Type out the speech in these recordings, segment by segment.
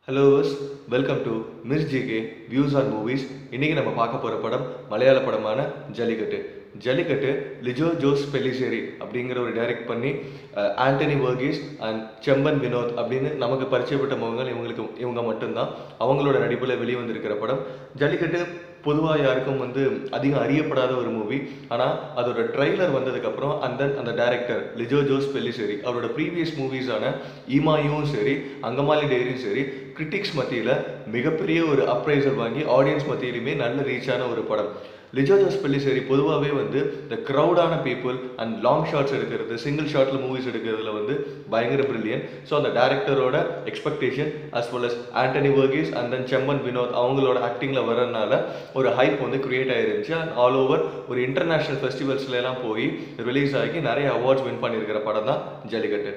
hello welcome to miss GK views on movies இன்னைக்கு நம்ம பார்க்க போற படம் மலையாள படமான ஜல்லிக்கட்டு ஜல்லிக்கட்டு லிஜோ ஜோஸ் பெல்லிசேரி அப்படிங்கிற ஒரு டைரக்ட் பண்ணி அஹ், ஆண்டனி வர்கீஸ் அண்ட் செம்பன் வினோத் அப்படின்னு நமக்கு பரிச்சயப்பட்ட முகங்கள் இவங்களுக்கு இவங்க மட்டும்தான் அவங்களோட நடிப்பில் வெளிவந்திருக்கிற படம் ஜல்லிக்கட்டு பொதுவாக யாருக்கும் வந்து அதிகம் அறியப்படாத ஒரு மூவி ஆனால் அதோட ட்ரைலர் வந்ததுக்கப்புறம் அந்த அந்த டைரக்டர் லிஜோ ஜோஸ் பெல்லிசேரி அவரோட ப்ரீவியஸ் மூவிஸான ஈமாயும் சரி அங்கமாலி டேரியும் சரி கிரிட்டிக்ஸ் மத்தியில் மிகப்பெரிய ஒரு அப்ரைசல் வாங்கி ஆடியன்ஸ் மத்தியிலுமே நல்ல ரீச்சான ஒரு படம் லிஜோ ஜோஸ் பெல்லிசேரி பொதுவாகவே வந்து இந்த க்ரௌடான பீப்புள் அண்ட் லாங் ஷாட்ஸ் எடுக்கிறது சிங்கிள் ஷாட்டில் மூவிஸ் எடுக்கிறதுல வந்து பயங்கர பிரில்லியன் ஸோ அந்த டேரக்டரோட expectation as well as Antony Varghese and then Chemban Vinod அவங்களோட ஆக்டிங்கில் வரதுனால ஒரு ஹைப் வந்து கிரியேட் ஆயிருந்துச்சு அண்ட் ஆல் ஓவர் ஒரு இன்டர்நேஷ்னல் ஃபெஸ்டிவல்ஸ்ல எல்லாம் போய் ரிலீஸ் ஆகி நிறைய அவார்ட்ஸ் வின் பண்ணியிருக்கிற படம் தான் ஜல்லிக்கட்டு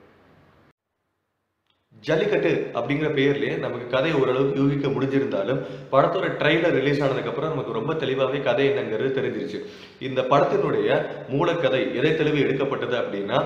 ஜல்லிக்கட்டு அப்படிங்கிற பேர்லயே நமக்கு கதை ஓரளவுக்கு யூகிக்க முடிஞ்சிருந்தாலும் படத்தோட ட்ரைலர் ரிலீஸ் ஆனதுக்கப்புறம் நமக்கு ரொம்ப தெளிவாகவே கதை என்னங்கிறது தெரிஞ்சிருச்சு இந்த படத்தினுடைய மூலக்கதை எதை தெளிவு எடுக்கப்பட்டது அப்படின்னா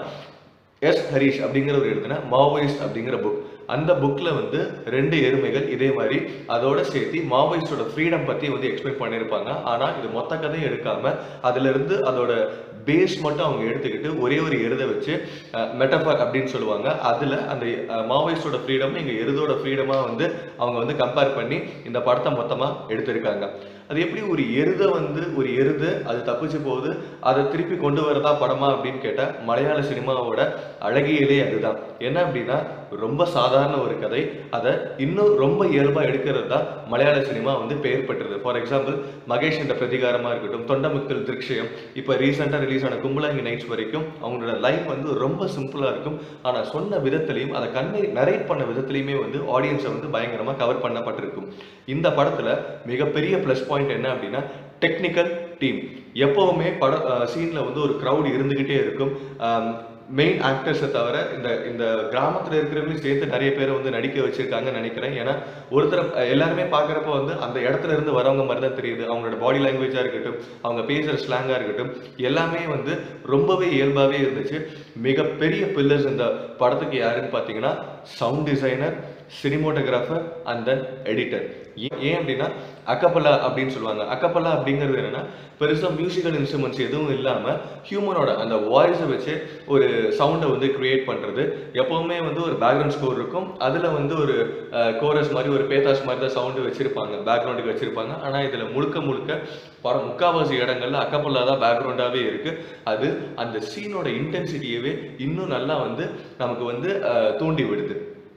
எஸ் ஹரிஷ் அப்படிங்கிற ஒரு எழுதின மாவோயிஸ்ட் அப்படிங்கிற புக் அந்த புக்ல வந்து ரெண்டு எருமைகள் இதே மாதிரி அதோட சேர்த்து மாவோயிஸ்டோட ஃப்ரீடம் பத்தி வந்து எக்ஸ்பிளைன் பண்ணியிருப்பாங்க ஆனா இது மொத்த கதையும் எடுக்காம அதுல இருந்து அதோட பேஸ் மட்டும் அவங்க எடுத்துக்கிட்டு ஒரே ஒரு எருதை வச்சு மெட்டஃபர் அப்படின்னு சொல்லுவாங்க அதுல அந்த மாவோயிஸ்டோட ஃப்ரீடம் இங்க எருதோட ஃப்ரீடமா வந்து அவங்க வந்து கம்பேர் பண்ணி இந்த படத்தை மொத்தமா எடுத்திருக்காங்க அது எப்படி ஒரு எருதை வந்து ஒரு எருது அது தப்பிச்சு போகுது அதை திருப்பி கொண்டு வரதா படமா அப்படின்னு கேட்டா மலையாள சினிமாவோட அழகியலே அதுதான் என்ன அப்படின்னா ரொம்ப சாதாரண ஒரு கதை அதை இன்னும் ரொம்ப இயல்பா எடுக்கிறது தான் மலையாள சினிமா வந்து பெயர் பெற்றது ஃபார் எக்ஸாம்பிள் மகேஷ் என்ற பிரதிகாரமா இருக்கட்டும் தொண்டமுக்கல் திருக்ஷயம் இப்போ ரீசெண்டாக ரிலீஸ் ஆன கும்பலாங்கி நைட்ஸ் வரைக்கும் அவங்களோட லைஃப் வந்து ரொம்ப சிம்பிளா இருக்கும் ஆனா சொன்ன விதத்திலையும் அதை கண்ணை நரேட் பண்ண விதத்திலையுமே வந்து ஆடியன்ஸை வந்து பயங்கரமா கவர் பண்ணப்பட்டிருக்கும் இந்த படத்துல மிகப்பெரிய ப்ளஸ் பாயிண்ட் என்ன அப்படின்னா டெக்னிக்கல் டீம் எப்பவுமே பட சீன்ல வந்து ஒரு க்ரௌட் இருந்துகிட்டே இருக்கும் மெயின் ஆக்டர்ஸை தவிர இந்த இந்த கிராமத்துல இருக்கிறவங்களையும் சேர்த்து நிறைய பேரை வந்து நடிக்க வச்சிருக்காங்கன்னு நினைக்கிறேன் ஏன்னா ஒருத்தர் அஹ், எல்லாருமே பார்க்குறப்ப வந்து அந்த இடத்துல இருந்து வரவங்க மாதிரி தான் தெரியுது அவங்களோட பாடி லாங்குவேஜாக இருக்கட்டும் அவங்க பேசுகிற ஸ்லாங்காக இருக்கட்டும் எல்லாமே வந்து ரொம்பவே இயல்பாகவே இருந்துச்சு மிகப்பெரிய பில்லர்ஸ் இந்த படத்துக்கு யாருன்னு பார்த்தீங்கன்னா sound designer cinematographer and then editor ஏன் அப்படின்னா அக்கப்பல்லா அப்படின்னு சொல்லுவாங்க அக்கப்பல்லா அப்படிங்கிறது என்னன்னா பெருசாக மியூசிக்கல் இன்ஸ்ட்ருமெண்ட்ஸ் எதுவும் இல்லாமல் ஹியூமனோட அந்த வாய்ஸை வச்சு ஒரு சவுண்டை வந்து கிரியேட் பண்ணுறது எப்போவுமே வந்து ஒரு பேக்ரவுண்ட் ஸ்கோர் இருக்கும் அதில் வந்து ஒரு கோரஸ் மாதிரி ஒரு பேத்தாஸ் மாதிரி தான் சவுண்டு வச்சுருப்பாங்க பேக்ரவுண்டுக்கு வச்சுருப்பாங்க ஆனால் இதில் முழுக்க முழுக்க படம் முக்காவாசி இடங்கள்ல அக்கப்பல்லா தான் பேக்ரவுண்டாகவே இருக்குது அது அந்த சீனோட இன்டென்சிட்டியவே இன்னும் நல்லா வந்து நமக்கு வந்து அஹ், தூண்டி விடுது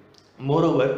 மோரோவர்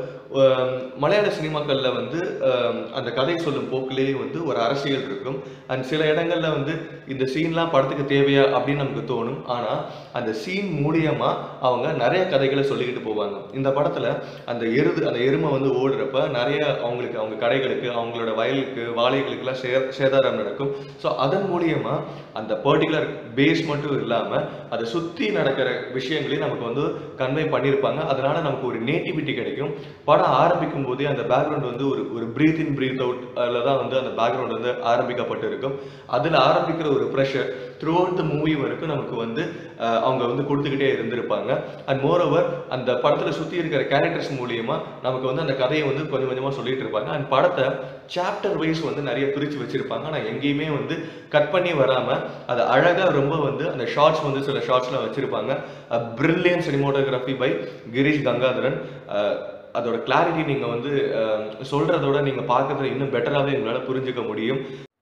மலையாள சினிமாக்களில் வந்து அஹ், அந்த கதை சொல்லும் போக்கிலேயே வந்து ஒரு அரசியல் இருக்கும் அண்ட் சில இடங்கள்ல வந்து இந்த சீன்லாம் படத்துக்கு தேவையா அப்படின்னு நமக்கு தோணும் ஆனால் அந்த சீன் மூலியமா அவங்க நிறைய கதைகளை சொல்லிக்கிட்டு போவாங்க இந்த படத்துல அந்த எருது அந்த எருமை வந்து ஓடுறப்ப நிறைய அவங்களுக்கு அவங்க கடைகளுக்கு அவங்களோட வயலுக்கு வாழைகளுக்கெல்லாம் சே சேதாரம் நடக்கும் ஸோ அதன் மூலியமா அந்த பர்டிகுலர் பேஸ் மட்டும் இல்லாம அதை சுத்தி நடக்கிற விஷயங்களையும் நமக்கு வந்து கன்வே பண்ணியிருப்பாங்க அதனால நமக்கு ஒரு நேட்டிவிட்டி கிடைக்கும் படம் ஆரம்பிக்கும் போதே அந்த பேக்ரவுண்ட் வந்து ஒரு ஒரு பிரீத் இன் பிரீத் அவுட் அதில் தான் வந்து அந்த பேக்ரவுண்ட் வந்து ஆரம்பிக்கப்பட்டு இருக்கும் அதில் ஆரம்பிக்கிற ஒரு pressure throughout the movie வரைக்கும் நமக்கு வந்து அஹ், அவங்க வந்து கொடுத்துக்கிட்டே இருந்திருப்பாங்க அண்ட் மோரோவர் அந்த படத்தில் சுற்றி இருக்கிற கேரக்டர்ஸ் மூலியமா நமக்கு வந்து அந்த கதையை வந்து கொஞ்சம் கொஞ்சமாக சொல்லிட்டு இருப்பாங்க அண்ட் படத்தை சாப்டர் வைஸ் வந்து நிறைய பிரித்து வச்சிருப்பாங்க ஆனால் எங்கேயுமே வந்து கட் பண்ணி வராமல் அது அழகாக ரொம்ப வந்து அந்த ஷார்ட்ஸ் வந்து சில ஷார்ட்ஸ்லாம் வச்சிருப்பாங்க brilliant cinematography by Girish Gangadharan அஹ், அதோட கிளாரிட்டி நீங்கள் வந்து அஹ், சொல்றதோட நீங்கள் பார்க்கறதுல இன்னும் பெட்டராகவே உங்களால் புரிஞ்சுக்க முடியும்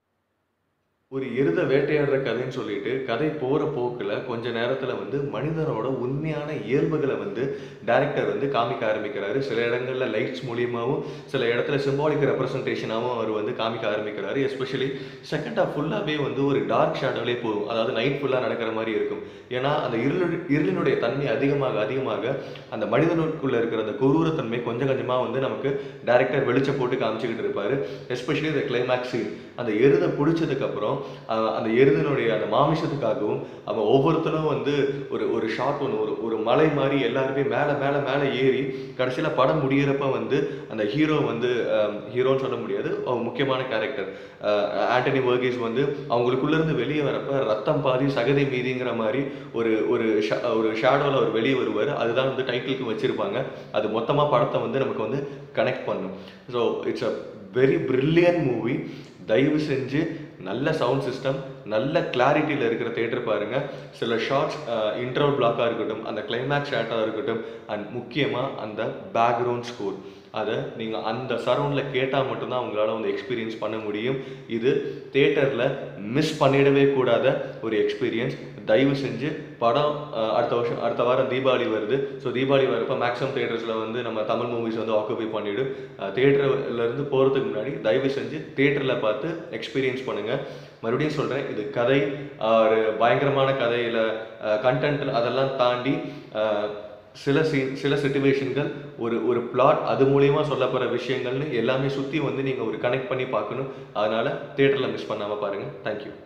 ஒரு எருத வேட்டையாடுற கதைன்னு சொல்லிட்டு கதை போற போக்குல கொஞ்ச நேரத்துல வந்து மனிதனோட உண்மையான இயல்புகளை வந்து டைரக்டர் வந்து காமிக்க ஆரம்பிக்கிறாரு சில இடங்கள்ல லைட்ஸ் மூலியமாவும் சில இடத்துல சிம்பாலிக் ரெப்ரசன்டேஷனாகவும் அவர் வந்து காமிக்க ஆரம்பிக்கிறாரு எஸ்பெஷலி செகண்ட் ஹாஃப் ஃபுல்லாவே வந்து ஒரு டார்க் ஷேடோலே போகும் அதாவது நைட் ஃபுல்லா நடக்கிற மாதிரி இருக்கும் ஏன்னா அந்த இருளு இருளினுடைய தன்மை அதிகமாக அதிகமாக அந்த மனிதனுக்குள்ள இருக்கிற அந்த கொரூரத்தன்மை கொஞ்சம் கொஞ்சமா வந்து நமக்கு டைரக்டர் வெளிச்சம் போட்டு காமிச்சுக்கிட்டு இருப்பாரு எஸ்பெஷலி இந்த கிளைமேக்ஸ் சீன் அந்த எருதை பிடிச்சதுக்கு அப்புறம் அஹ் அந்த எருதனுடைய அந்த மாமிசத்துக்காகவும் அவன் ஒவ்வொருத்தனும் வந்து ஒரு ஒரு ஷாட் ஒன்று ஒரு ஒரு மலை மாதிரி எல்லாருமே மேலே மேலே மேலே ஏறி கடைசியில் படம் முடியிறப்ப வந்து அந்த ஹீரோ வந்து ஹீரோன்னு சொல்ல முடியாது அவன் முக்கியமான கேரக்டர் ஆண்டனி வர்கீஸ் வந்து அவங்களுக்குள்ள இருந்து வெளியே வரப்ப ரத்தம் பாதி சகதி மீதிங்கிற மாதிரி ஒரு ஒரு ஷா- ஒரு ஷேடோவில் அவர் வெளியே வருவார் அதுதான் வந்து டைட்டிலுக்கு வச்சிருப்பாங்க அது மொத்தமாக படத்தை வந்து நமக்கு வந்து கனெக்ட் பண்ணும் so it's a very brilliant movie தயவு செஞ்சு நல்ல சவுண்ட் சிஸ்டம் நல்ல கிளாரிட்டியில் இருக்கிற தேட்டர் பாருங்க சில ஷார்ட்ஸ் இன்டர்வல் பிளாக்காக இருக்கட்டும் அந்த கிளைமேக்ஸ் ஷாட்டாக இருக்கட்டும் அண்ட் முக்கியமாக அந்த பேக்ரவுண்ட் ஸ்கோர் அதை நீங்கள் அந்த சரௌண்டில் கேட்டால் மட்டும்தான் உங்களால் வந்து எக்ஸ்பீரியன்ஸ் பண்ண முடியும் இது தேட்டரில் மிஸ் பண்ணிடவே கூடாத ஒரு எக்ஸ்பீரியன்ஸ் தயவு செஞ்சு படம் அஹ், அடுத்த வருஷம் அடுத்த வாரம் தீபாவளி வருது ஸோ தீபாவளி வரப்போ மேக்ஸிமம் தேட்டர்ஸில் வந்து நம்ம தமிழ் மூவிஸ் வந்து ஆக்குபை பண்ணிவிடும் தேட்டர்லேருந்து போகிறதுக்கு முன்னாடி தயவு செஞ்சு தேட்டரில் பார்த்து எக்ஸ்பீரியன்ஸ் பண்ணுங்கள் மறுபடியும் சொல்கிறேன் இது கதை அஹ், ஒரு பயங்கரமான கதையில் கண்டென்ட் அதெல்லாம் தாண்டி அஹ், சில சீன் சில சுச்சுவேஷன்கள் ஒரு ஒரு பிளாட் அது மூலியமா சொல்ல போகிற விஷயங்கள்னு எல்லாமே சுற்றி வந்து நீங்கள் ஒரு கனெக்ட் பண்ணி பார்க்கணும் அதனால தேட்டரில் மிஸ் பண்ணாமல் பாருங்கள் தேங்க்யூ